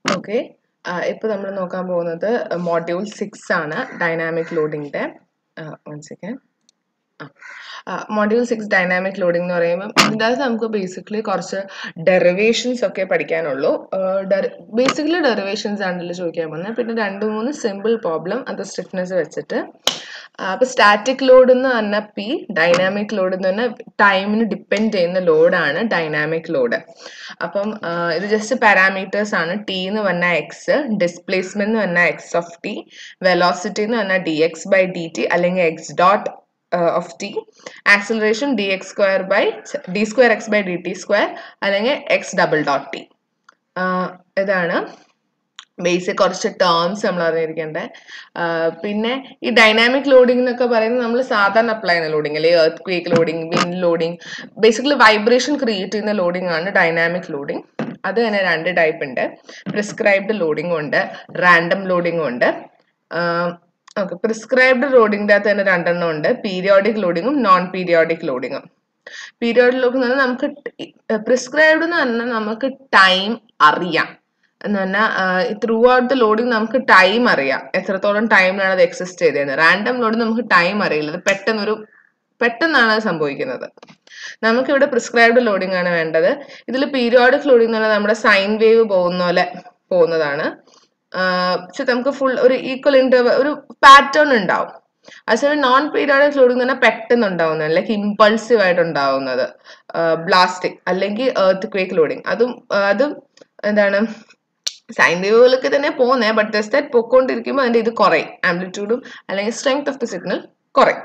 okay ഇപ്പോൾ നമ്മൾ നോക്കാൻ പോകുന്നത് മോഡ്യൂൾ സിക്സ് ആണ് ഡൈനാമിക് ലോഡിങ്ങിൻ്റെ one second module six dynamic loading എന്ന് പറയുമ്പോൾ ഇതിൻ്റെ അകത്ത് നമുക്ക് ബേസിക്കലി കുറച്ച് ഡെറിവേഷൻസ് ഒക്കെ പഠിക്കാനുള്ളൂ ബേസിക്കലി ഡെറിവേഷൻസ് ആണല്ലോ ചോദിക്കാൻ പോകുന്നത് പിന്നെ രണ്ട് മൂന്ന് സിമ്പിൾ പ്രോബ്ലം അത് സ്റ്റിഫ്നെസ് വെച്ചിട്ട് അപ്പോൾ സ്റ്റാറ്റിക് ലോഡ് എന്ന് പറഞ്ഞാൽ പി ഡൈനാമിക് ലോഡ് എന്ന് പറഞ്ഞാൽ ടൈമിന് ഡിപ്പെൻഡ് ചെയ്യുന്ന ലോഡാണ് ഡൈനാമിക് ലോഡ് അപ്പം ഇത് ജസ്റ്റ് പാരാമീറ്റേഴ്സ് ആണ് ടി എന്ന് പറഞ്ഞാൽ എക്സ് ഡിസ്പ്ലേസ്മെന്റ് എന്ന് പറഞ്ഞാൽ എക്സ് ഓഫ് ടി വെലോസിറ്റി എന്ന് പറഞ്ഞാൽ D X by D T അല്ലെങ്കിൽ X dot of T acceleration D X square by D square X by D T square അല്ലെങ്കിൽ എക്സ് ഡബിൾ ഡോട്ട് ടി ഇതാണ് basic കുറച്ച് terms നമ്മൾ അറിഞ്ഞിരിക്കേണ്ടത് പിന്നെ ഈ ഡൈനാമിക് ലോഡിംഗ് എന്നൊക്കെ പറയുന്നത് നമ്മൾ സാധാരണ അപ്ലൈ ചെയ്യുന്ന ലോഡിംഗ് അല്ലെ earthquake loading wind loading basically vibration create ചെയ്യുന്ന ലോഡിംഗ് ആണ് ഡൈനാമിക് ലോഡിംഗ് അത് തന്നെ രണ്ട് ടൈപ്പ് ഉണ്ട് പ്രിസ്ക്രൈബ്ഡ് ലോഡിംഗും ഉണ്ട് റാൻഡം ലോഡിംഗും ഉണ്ട് ഓക്കെ പ്രിസ്ക്രൈബ്ഡ് ലോഡിങ്ങിൻ്റെ അകത്ത് തന്നെ രണ്ടെണ്ണം ഉണ്ട് പീരിയോഡിക് ലോഡിങ്ങും നോൺ പീരിയോഡിക് ലോഡിങ്ങും പീരിയോഡിക് ലോഡിംഗ് എന്ന് പറഞ്ഞാൽ നമുക്ക് പ്രിസ്ക്രൈബ്ഡ് എന്ന് പറഞ്ഞാൽ നമുക്ക് ടൈം അറിയാം എന്ന് പറഞ്ഞാൽ ത്രൂ ഔട്ട് ദ ലോഡിങ് നമുക്ക് ടൈം അറിയാം എത്രത്തോളം ടൈമിലാണ് അത് എക്സിസ്റ്റ് ചെയ്തതെന്ന് റാൻഡം ലോഡിങ് നമുക്ക് ടൈം അറിയില്ല അത് പെട്ടെന്നൊരു പെട്ടെന്നാണ് അത് സംഭവിക്കുന്നത് നമുക്കിവിടെ പ്രിസ്ക്രൈബ്ഡ് ലോഡിംഗ് ആണ് വേണ്ടത് ഇതിൽ പീരിയോഡിക് ലോഡിംഗ് എന്ന് പറഞ്ഞാൽ നമ്മുടെ സൈൻ വേവ് പോകുന്ന പോലെ പോകുന്നതാണ് പക്ഷെ നമുക്ക് ഫുൾ ഒരു ഈക്വൽ ഇന്റർവൽ ഒരു പാറ്റേൺ ഉണ്ടാവും അതേസമയം നോൺ പീരിയോഡിക് ലോഡിംഗ് എന്ന് പറഞ്ഞാൽ പെട്ടെന്ന് ഉണ്ടാവുന്നത് ലൈക്ക് ഇമ്പൾസീവ് ആയിട്ട് ഉണ്ടാവുന്നത് ബ്ലാസ്റ്റിക് അല്ലെങ്കിൽ എർത്ത് ക്വേക്ക് ലോഡിംഗ് അതും അതും എന്താണ് സൈൻ വേവുകളൊക്കെ തന്നെ പോകുന്നത് ബട്ട് ജസ്റ്റ് ദാറ്റ് പൊക്കോണ്ടിരിക്കുമ്പോൾ അതിൻ്റെ ഇത് കുറയും ആംപ്ലിറ്റ്യൂഡും അല്ലെങ്കിൽ സ്ട്രെങ്ത് ഓഫ് ദി സിഗ്നൽ കുറയും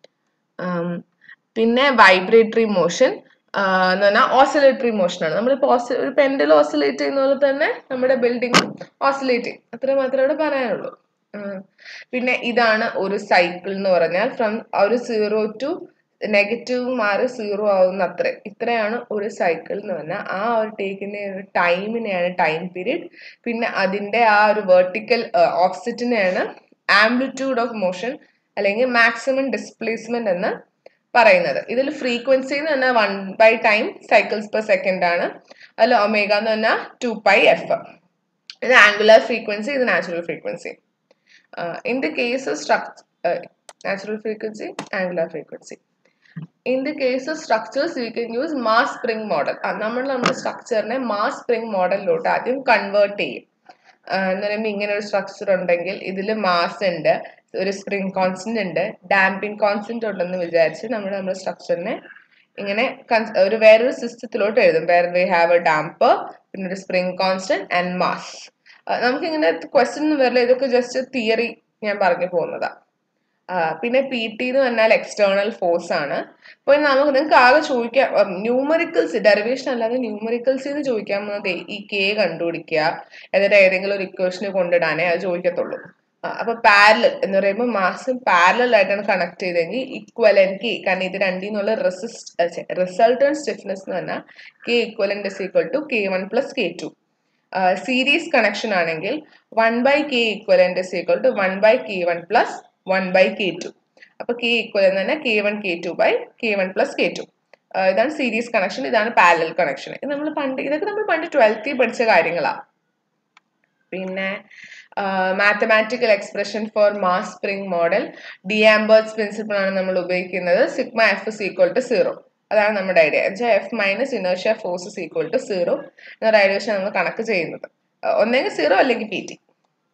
പിന്നെ വൈബ്രേറ്ററി മോഷൻ എന്ന് പറഞ്ഞാൽ ഓസിലേറ്ററി മോഷനാണ് നമ്മളിപ്പോൾ ഓസി ഒരു പെൻഡിൽ ഓസിലേറ്റ് ചെയ്യുന്ന പോലെ തന്നെ നമ്മുടെ ബിൽഡിംഗ് ഓസിലേറ്റ് ചെയ്യും അത്ര മാത്രമേ ഇവിടെ പറയാനുള്ളൂ പിന്നെ ഇതാണ് ഒരു സൈക്കിൾ എന്ന് പറഞ്ഞാൽ ഫ്രം ഒരു സീറോ ടു നെഗറ്റീവ് മാറി സീറോ ആവുന്ന അത്ര ഇത്രയാണ് ഒരു സൈക്കിൾ എന്ന് പറഞ്ഞാൽ ആ ഒരു ടേക്കിന്റെ ഒരു ടൈമിനെയാണ് ടൈം പീരീഡ് പിന്നെ അതിന്റെ ആ ഒരു വെർട്ടിക്കൽ ഓഫ്സെറ്റിനെയാണ് ആംപ്ലിറ്റ്യൂഡ് ഓഫ് മോഷൻ അല്ലെങ്കിൽ മാക്സിമം ഡിസ്പ്ലേസ്മെന്റ് എന്ന് പറയുന്നത് ഇതിൽ ഫ്രീക്വൻസി എന്ന് പറഞ്ഞാൽ one by time cycles per second ആണ് അതിൽ ഒമേഗ എന്ന് പറഞ്ഞാൽ ടു പൈ എഫ് ഇത് ആംഗുലർ ഫ്രീക്വൻസി ഇത് natural frequency in the case structure natural frequency angular frequency in the case of structures you can use mass spring model നമ്മൾ നമ്മുടെ സ്ട്രക്ചറിനെ mass spring മോഡലിലോട്ട് ആദ്യം convert ചെയ്യും എന്ന് പറയുമ്പോൾ ഇങ്ങനെ ഒരു സ്ട്രക്ചർ ഉണ്ടെങ്കിൽ ഇതിൽ മാസ് ഉണ്ട് ഒരു സ്പ്രിംഗ് കോൺസ്റ്റന്റ് ഉണ്ട് ഡാമ്പിംഗ് കോൺസ്റ്റന്റ് ഉണ്ടെന്ന് വിചാരിച്ച് നമ്മൾ നമ്മുടെ സ്ട്രക്ചറിനെ ഇങ്ങനെ ഒരു വേറൊരു സിസ്റ്റത്തിലോട്ട് എഴുതും വേറെ വി ഹാവ് എ ഡാമ്പർ പിന്നെ ഒരു സ്പ്രിംഗ് കോൺസ്റ്റന്റ് ആൻഡ് മാസ് നമുക്ക് ഇങ്ങനെ ക്വസ്റ്റ്യൻ വരില്ല ഇതൊക്കെ ജസ്റ്റ് തിയറി ഞാൻ പറഞ്ഞു പോകുന്നതാണ് പിന്നെ പി ടി എന്ന് പറഞ്ഞാൽ എക്സ്റ്റേണൽ ഫോഴ്സ് ആണ് അപ്പോൾ നമുക്ക് നിങ്ങൾക്ക് ആകെ ചോദിക്കാം ന്യൂമറിക്കൽസ് ഡെറിവേഷൻ അല്ലാതെ ന്യൂമറിക്കൽസ് എന്ന് ചോദിക്കാൻ പോകുന്നത് ഈ കെ കണ്ടുപിടിക്കുക എന്നിട്ട് ഏതെങ്കിലും ഒരു ഇക്വേഷന് കൊണ്ടിടാനേ അത് ചോദിക്കത്തുള്ളൂ അപ്പൊ പാരലൽ എന്ന് പറയുമ്പോൾ മാസം പാരലൽ ആയിട്ടാണ് കണക്ട് ചെയ്തെങ്കിൽ ഇക്വലൻ കെ കാരണം ഇത് രണ്ടിൽ നിന്നുള്ള റെസിസ്റ്റ് റിസൾട്ടൻ സ്റ്റിഫ്നെസ് എന്ന് പറഞ്ഞാൽ K equivalent is equal to K one plus K two series connection ആണെങ്കിൽ one by K equivalent is equal to one by K one plus one by K two അപ്പൊ K equal എന്ന് തന്നെ K one K two by K one plus K two ഇതാണ് series connection ഇതാണ് parallel connection ഇത് നമ്മൾ പണ്ട് ഇതൊക്കെ നമ്മൾ പണ്ട് ട്വൽത്തിൽ പഠിച്ച കാര്യങ്ങളാണ് പിന്നെ mathematical expression for mass spring model D'Alembert's principle ആണ് നമ്മൾ ഉപയോഗിക്കുന്നത് sigma F is equal to zero അതാണ് നമ്മുടെ ഐഡിയ വെച്ചാൽ എഫ് മൈനസ് ഇനേഷ്യ force is equal to zero എന്നൊരു ഐഡിയ വെച്ചാൽ നമ്മൾ കണക്ക് ചെയ്യുന്നത് ഒന്നെങ്കിൽ സീറോ അല്ലെങ്കിൽ പി ടി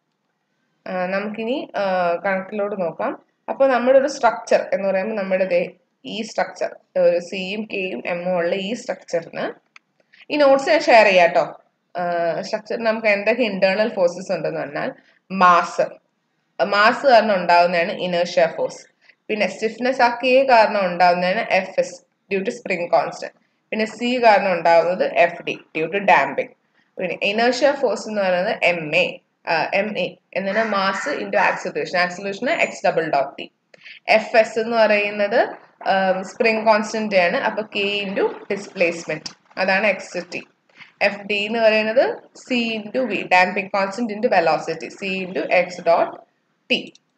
നമുക്കിനി കണക്കിലോട്ട് നോക്കാം അപ്പോൾ നമ്മുടെ ഒരു സ്ട്രക്ചർ എന്ന് പറയുമ്പോൾ നമ്മുടെ ഈ സ്ട്രക്ചർ ഒരു സിയും കെയും എമ്മും ഉള്ള ഈ സ്ട്രക്ചറിന് ഈ നോട്ട്സ് ഞാൻ ഷെയർ ചെയ്യാം കേട്ടോ സ്ട്രക്ചറിന് നമുക്ക് എന്തൊക്കെ ഇന്റേണൽ ഫോഴ്സസ് ഉണ്ടെന്ന് പറഞ്ഞാൽ മാസ് മാസ് കാരണം ഉണ്ടാകുന്നതാണ് ഇനേഷ്യ ഫോഴ്സ് പിന്നെ സ്റ്റിഫ്നെസ് ആ കെ കാരണം ഉണ്ടാകുന്നതാണ് F S due to spring constant പിന്നെ സി കാരണം ഉണ്ടാകുന്നത് F D due to damping പിന്നെ ഇനേഷ്യ ഫോഴ്സ് എന്ന് പറയുന്നത് എം എ എം എ എന്നിട്ട് mass into acceleration acceleration X double dot T F S എന്ന് പറയുന്നത് സ്പ്രിംഗ് കോൺസ്റ്റന്റ് ആണ് അപ്പൊ കെ ഇൻറ്റു ഡിസ്പ്ലേസ്മെന്റ് അതാണ് എക്സ് ടി എഫ് ഡി എന്ന് പറയുന്നത് C into V damping constant into velocity C into X dot T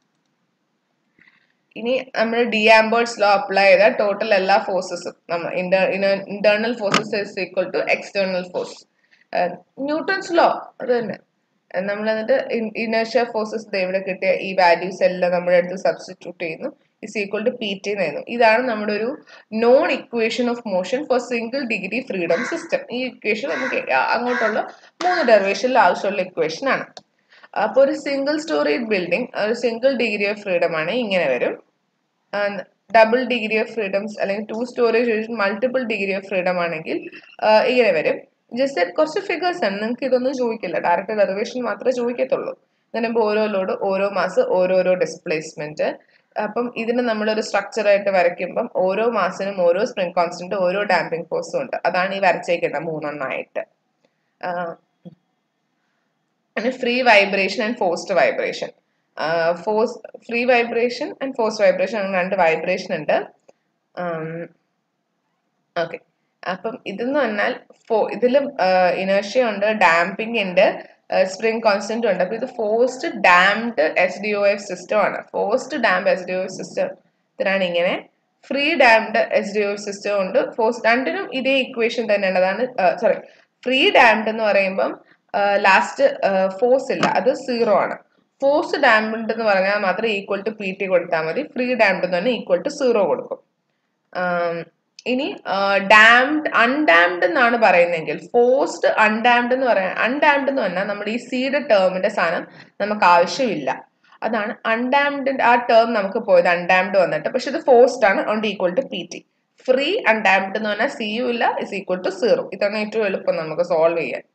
ഇനി നമ്മൾ D'Alembert's law apply ചെയ്ത ടോട്ടൽ എല്ലാ ഫോഴ്സസും നമ്മൾ internal forces is equal to external force Newton's law അത് തന്നെ നമ്മൾ എന്നിട്ട് ഇനേഷ്യ ഫോഴ്സസ് ഇവിടെ കിട്ടിയ ഈ വാല്യൂസ് എല്ലാം നമ്മുടെ അടുത്ത് സബ്സ്റ്റിറ്റ്യൂട്ട് ചെയ്യുന്നു is equal to P T എന്ന് ഇതാണ് നമ്മുടെ ഒരു non equation of motion for single degree freedom system ഈ ഇക്വേഷൻ നമുക്ക് അങ്ങോട്ടുള്ള മൂന്ന് ഡെറിവേഷനിൽ ആവശ്യമുള്ള ഇക്വേഷൻ ആണ് അപ്പോൾ ഒരു സിംഗിൾ സ്റ്റോറേജ് ബിൽഡിംഗ് ഒരു സിംഗിൾ ഡിഗ്രി ഓഫ് ഫ്രീഡം ആണ് ഇങ്ങനെ വരും ഡബിൾ ഡിഗ്രി ഓഫ് ഫ്രീഡംസ് അല്ലെങ്കിൽ two storage multiple degree of freedom ആണെങ്കിൽ ഇങ്ങനെ വരും ജസ്റ്റ് കുറച്ച് ഫിഗേഴ്സ് ആണ് നിങ്ങൾക്ക് ഇതൊന്നും ചോദിക്കില്ല ഡയറക്റ്റ് ഡെറിവേഷൻ മാത്രമേ ചോദിക്കത്തുള്ളൂ ഇതിന് ഓരോ ലോഡ് ഓരോ മാസം ഓരോരോ ഡിസ്പ്ലേസ്മെന്റ് അപ്പം ഇതിന് നമ്മളൊരു സ്ട്രക്ചർ ആയിട്ട് വരയ്ക്കുമ്പം ഓരോ മാസത്തിനും ഓരോ സ്പ്രിംഗ് കോൺസ്റ്റന്റ് ഓരോ ഡാമ്പിംഗ് ഫോഴ്സും ഉണ്ട് അതാണ് ഈ വരച്ചേക്കുന്നത് മൂന്നെണ്ണമായിട്ട് free vibration and forced vibration force free vibration and forced vibration അങ്ങനെ രണ്ട് വൈബ്രേഷൻ ഉണ്ട് ഓക്കെ അപ്പം ഇതെന്ന് പറഞ്ഞാൽ ഫോ ഇതിലും ഇനേഷ്യ ഉണ്ട് ഡാമ്പിംഗ് ഉണ്ട് സ്പ്രിംഗ് കോൺസ്റ്റന്റ് ഉണ്ട് അപ്പൊ ഇത് forced damped S D O F system ആണ് forced damped S D O F system ഇതിനാണ് ഇങ്ങനെ free damped S D O F system ഉണ്ട് ഫോഴ്സ് രണ്ടിനും ഇതേ ഇക്വേഷൻ തന്നെയാണ് അതാണ് സോറി ഫ്രീ ഡാംഡ് എന്ന് പറയുമ്പം ലാസ്റ്റ് ഫോഴ്സ് ഇല്ല അത് സീറോ ആണ് ഫോഴ്സ് ഡാംഡ് എന്ന് പറഞ്ഞാൽ മാത്രം ഈക്വൽ ടു പി ടി കൊടുത്താൽ മതി ഫ്രീ ഡാംഡ് എന്ന് പറഞ്ഞാൽ ഈക്വൽ ടു സീറോ കൊടുക്കും ഇനി ഡാംഡ് അൺഡാംഡ് എന്നാണ് പറയുന്നതെങ്കിൽ ഫോഴ്സ്ഡ് അൺഡാംഡ് എന്ന് പറയാൻ അൺഡാംഡ് എന്ന് പറഞ്ഞാൽ നമ്മുടെ ഈ സീഡ് ടേമിന്റെ സാധനം നമുക്ക് ആവശ്യമില്ല അതാണ് അൺഡാംഡ് ആ ടേം നമുക്ക് പോയത് അൺഡാംഡ് വന്നിട്ട് പക്ഷെ ഇത് ഫോഴ്സ്ഡ് ആണ് അതുകൊണ്ട് equal to P T free undamped എന്ന് പറഞ്ഞാൽ സി യു ഇല്ല ഇസ് ഈക്വൽ ടു സീറോ ഇതാണ് ഏറ്റവും എളുപ്പം നമുക്ക് സോൾവ് ചെയ്യാൻ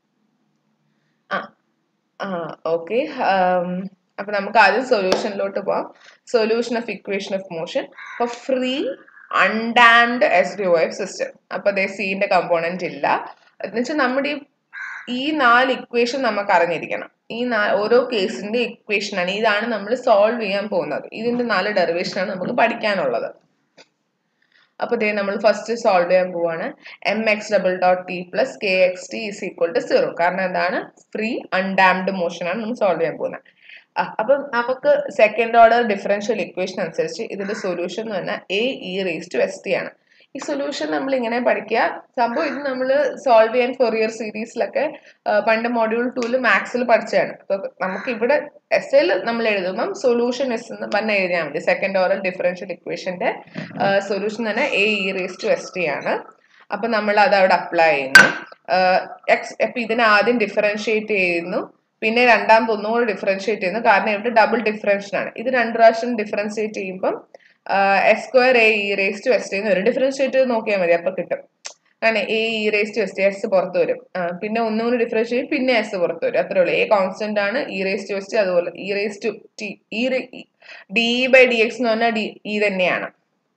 ആ ആ ഓക്കെ അപ്പൊ നമുക്ക് ആദ്യം സൊല്യൂഷനിലോട്ട് പോവാം solution of equation of motion അപ്പൊ free undamped S D O F system അപ്പൊ അതേ സീന്റെ കമ്പോണന്റ് ഇല്ല എന്ന് വെച്ചാൽ നമ്മുടെ ഈ നാല് ഇക്വേഷൻ നമുക്ക് അറിഞ്ഞിരിക്കണം ഈ നാ ഓരോ കേസിന്റെ ഇക്വേഷൻ ആണ് ഇതാണ് നമ്മൾ സോൾവ് ചെയ്യാൻ പോകുന്നത് ഇതിന്റെ നാല് ഡെറിവേഷൻ ആണ് നമുക്ക് പഠിക്കാനുള്ളത് അപ്പൊ ഇതേ നമ്മൾ ഫസ്റ്റ് സോൾവ് ചെയ്യാൻ പോവാണ് M X double dot T plus K X T is equal to zero കാരണം എന്താണ് ഫ്രീ അൺഡാംഡ് മോഷൻ ആണ് നമ്മൾ സോൾവ് ചെയ്യാൻ പോകുന്നത് അപ്പം നമുക്ക് സെക്കൻഡ് ഓർഡർ ഡിഫറൻഷ്യൽ ഇക്വേഷൻ അനുസരിച്ച് ഇതിന്റെ സൊല്യൂഷൻ എന്ന് പറഞ്ഞാൽ A E raise to S T ആണ് ഈ സൊല്യൂഷൻ നമ്മൾ ഇങ്ങനെ പഠിക്കുക സംഭവം ഇത് നമ്മൾ സോൾവ് ചെയ്യാൻ കൊറിയർ സീരീസിലൊക്കെ പണ്ട് മൊഡ്യൂൾ ടൂല് മാത്സിൽ പഠിച്ചതാണ് അപ്പൊ നമുക്ക് ഇവിടെ എസ് എൽ നമ്മൾ എഴുതുമ്പം സൊല്യൂഷൻ എസ് എന്ന് പറഞ്ഞ് എഴുതിയാൽ മതി സെക്കൻഡ് ഓറൽ ഡിഫറൻഷ്യൽ ഇക്വേഷന്റെ സൊല്യൂഷൻ തന്നെ A E raise to S T ആണ് അപ്പൊ നമ്മൾ അത് അവിടെ അപ്ലൈ ചെയ്യുന്നു എക്സ് അപ്പൊ ഇതിനെ ആദ്യം ഡിഫറൻഷിയേറ്റ് ചെയ്യുന്നു പിന്നെ രണ്ടാമത് ഒന്നുകൂടെ ഡിഫറൻഷിയേറ്റ് ചെയ്യുന്നു കാരണം ഇവിടെ ഡബിൾ ഡിഫറൻഷൻ ആണ് ഇത് രണ്ട് പ്രാവശ്യം ഡിഫറൻഷിയേറ്റ് ചെയ്യുമ്പം S square A E raise to S T ഒരു ഡിഫറൻഷിയേറ്റ് ചെയ്ത് നോക്കിയാൽ മതി അപ്പൊ കിട്ടും കാരണം A E raise to S T S പുറത്ത് വരും പിന്നെ ഒന്നുകൂടി ഡിഫറൻഷിയേറ്റ് പിന്നെ എസ് പുറത്ത് വരും അത്രേ ഉള്ളൂ എ കോൺസ്റ്റന്റ് ആണ് E raise to S T അതുപോലെ E raise to T E D by D X എന്ന് പറഞ്ഞാൽ ഡി ഇ തന്നെയാണ്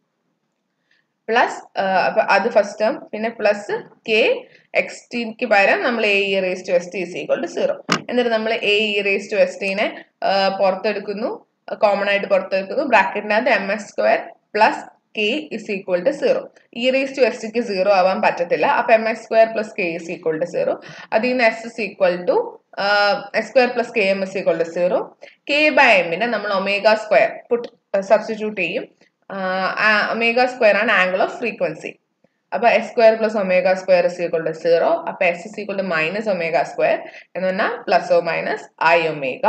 പ്ലസ് അപ്പൊ അത് ഫസ്റ്റ് ടേം പിന്നെ പ്ലസ് കെ എക്സ് ടിക്ക് പകരം നമ്മൾ A E raise to S T is equal to zero എന്നിട്ട് നമ്മൾ A E raise to S ടിനെ പുറത്തെടുക്കുന്നു കോമൺ ആയിട്ട് പുറത്തെടുക്കുന്നു ബ്രാക്കറ്റിനകത്ത് M S square plus K is equal to zero E raise to S ടിക്ക് സീറോ ആവാൻ പറ്റത്തില്ല അപ്പൊ M S square plus K is equal to zero അതിൽ നിന്ന് S is equal to S square plus K M S equal to zero K by എമ്മിനെ നമ്മൾ omega square put substitute ചെയ്യും omega square ആണ് angle of frequency അപ്പൊ S square plus omega square is equal to zero അപ്പൊ S is equal to minus omega square എന്ന് പറഞ്ഞാൽ plus oh minus I omega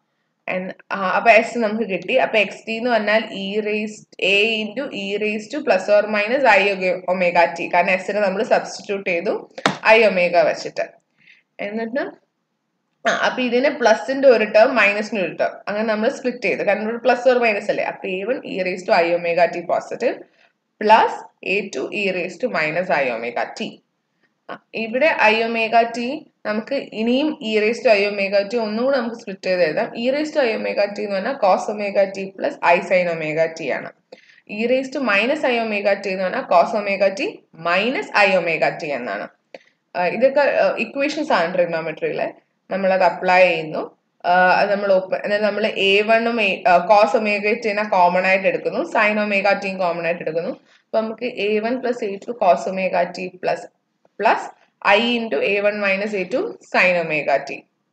അപ്പൊ S നമുക്ക് കിട്ടി അപ്പൊ എക്സ് ടി എന്ന് പറഞ്ഞാൽ E raise A into E raise to plus or minus I omega T കാരണം എസിനെ നമ്മൾ സബ്സ്റ്റിറ്റ്യൂട്ട് ചെയ്തു ഐ ഒമേഗ വെച്ചിട്ട് എന്നിട്ട് ആ അപ്പൊ ഇതിന് പ്ലസിന്റെ ഒരു ടേം മൈനസിന്റെ ഒരു ടേം അങ്ങനെ നമ്മൾ സ്പ്ലിറ്റ് ചെയ്ത് കാരണം ഇവിടെ പ്ലസ് ഓർ മൈനസ് അല്ലേ അപ്പൊ A one E raise to I omega T positive plus A two E raise to minus I omega T ഇവിടെ ഐ ഒമേഗ ടി നമുക്ക് ഇനിയും E raise to I omega T ഒന്നും കൂടെ നമുക്ക് split ചെയ്ത് എഴുതാം E raise to I omega T എന്ന് പറഞ്ഞാൽ cos omega T plus I sine omega T ആണ് E raise to minus I omega T എന്ന് പറഞ്ഞാൽ cos omega T minus I omega T എന്നാണ് ഇതൊക്കെ ഇക്വേഷൻസ് ആണ് ട്രിഗ്നോമെട്രിയിലെ നമ്മളത് അപ്ലൈ ചെയ്യുന്നു അത് നമ്മൾ ഓപ്പൺ എന്നാൽ നമ്മൾ എ വണ്ണും കോസ് ഒമേഗ ടീനെ കോമൺ ആയിട്ട് എടുക്കുന്നു സൈൻ ഒമേഗ ടീം കോമൺ ആയിട്ട് എടുക്കുന്നു അപ്പൊ നമുക്ക് A one plus A two cos omega T plus plus I into A one minus A two sine omega T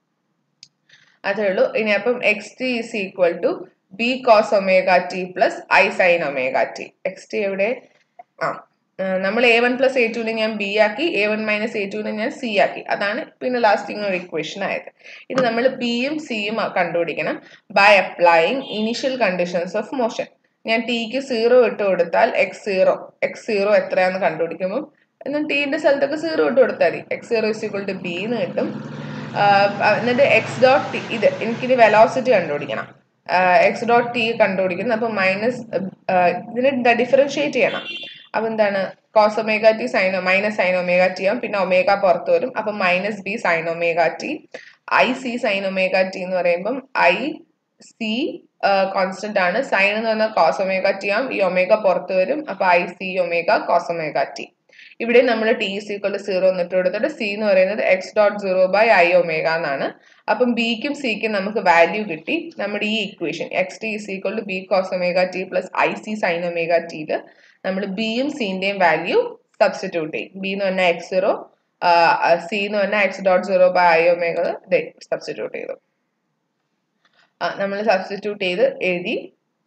അതേ ഉള്ളൂ ഇനി അപ്പം X T is equal to B cos omega T plus I sine omega T X T എവിടെ ആ നമ്മൾ A one plus A ടുവിനെ ഞാൻ B ആക്കി എ വൺ മൈനസ് എ ടുവിനെ ഞാൻ സി ആക്കി അതാണ് പിന്നെ ലാസ്റ്റിംഗ് ഒരു ഇക്വേഷൻ ആയത് ഇത് നമ്മൾ ബിയും സിയും കണ്ടുപിടിക്കണം by applying initial conditions of motion ഞാൻ ടിക്ക് സീറോ ഇട്ട് കൊടുത്താൽ എക്സ് സീറോ എക്സ് സീറോ എത്രയാണെന്ന് കണ്ടുപിടിക്കുമ്പോൾ എന്നാൽ ടീൻ്റെ സ്ഥലത്തൊക്കെ സീറോ ഇട്ട് കൊടുത്താൽ മതി X zero is equal to B എന്ന് കിട്ടും എന്നിട്ട് എക്സ് ഡോട്ട് ടി ഇത് എനിക്കിത് വെലോസിറ്റി കണ്ടുപിടിക്കണം എക്സ് ഡോട്ട് ടി കണ്ടുപിടിക്കുന്നു അപ്പോൾ മൈനസ് ഇതിനെ ഡിഫറൻഷിയേറ്റ് ചെയ്യണം അപ്പം എന്താണ് കോസ് ഒമേഗ ടി സൈനോ മൈനസ് സൈൻ ഒമേഗ ടി ആവും പിന്നെ ഒമേഗ പുറത്ത് വരും അപ്പം minus B sine omega T I C sine omega T എന്ന് പറയുമ്പം ഐ സി കോൺസ്റ്റന്റ് ആണ് സൈൻ എന്ന് പറഞ്ഞാൽ കോസ് ഒമേഗ ടി ആവും ഈ ഒമേഗ പുറത്ത് വരും അപ്പൊ I C omega cos omega T ഇവിടെ നമ്മൾ T is equal to zero എന്നിട്ട് കൊടുത്തിട്ട് സി എന്ന് പറയുന്നത് X dot zero by I omega എന്നാണ് അപ്പം ബിക്കും സിക്കും നമുക്ക് വാല്യൂ കിട്ടി നമ്മുടെ ഈ equation X T is equal to B cos omega T plus I C sine omega ടിയിൽ നമ്മൾ ബിയും സിന്റെയും വാല്യൂ സബ്സ്റ്റിറ്റ്യൂട്ട് ചെയ്യും ബി എന്ന് പറഞ്ഞാൽ എക്സ് സീറോ സി എന്ന് പറഞ്ഞാൽ X dot zero by I omega substitute ചെയ്തു നമ്മൾ സബ്സ്റ്റിറ്റ്യൂട്ട് ചെയ്ത് എഴുതി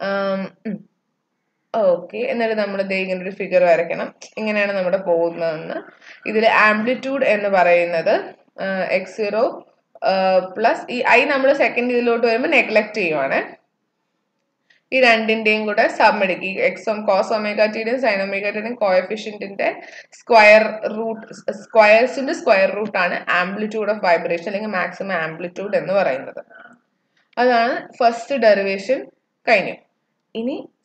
ഓക്കെ എന്നിട്ട് നമ്മൾ ദേ ഇങ്ങനെ ഒരു ഫിഗർ വരയ്ക്കണം ഇങ്ങനെയാണ് നമ്മുടെ പോകുന്നതെന്ന് ഇതിൽ ആംപ്ലിറ്റ്യൂഡ് എന്ന് പറയുന്നത് എക്സ് സീറോ പ്ലസ് ഈ ഐ നമ്മൾ സെക്കൻഡ് ഇതിലോട്ട് വരുമ്പോൾ നെഗ്ലക്ട് ചെയ്യുവാണ് ഈ രണ്ടിന്റെയും കൂടെ സം എടുക്കി എക്സ് കോസ് ഒമേഗ ടിയുടെയും സൈൻ ഒമേഗ ടിയുടെയും കോയഫിഷ്യന്റിന്റെ സ്ക്വയർ റൂട്ട് സ്ക്വയർസിന്റെ സ്ക്വയർ റൂട്ട് ആണ് ആംപ്ലിറ്റ്യൂഡ് ഓഫ് വൈബ്രേഷൻ അല്ലെങ്കിൽ മാക്സിമം ആംപ്ലിറ്റ്യൂഡ് എന്ന് പറയുന്നത് അതാണ് ഫസ്റ്റ് ഡെറിവേഷൻ കഴിഞ്ഞു ഇനി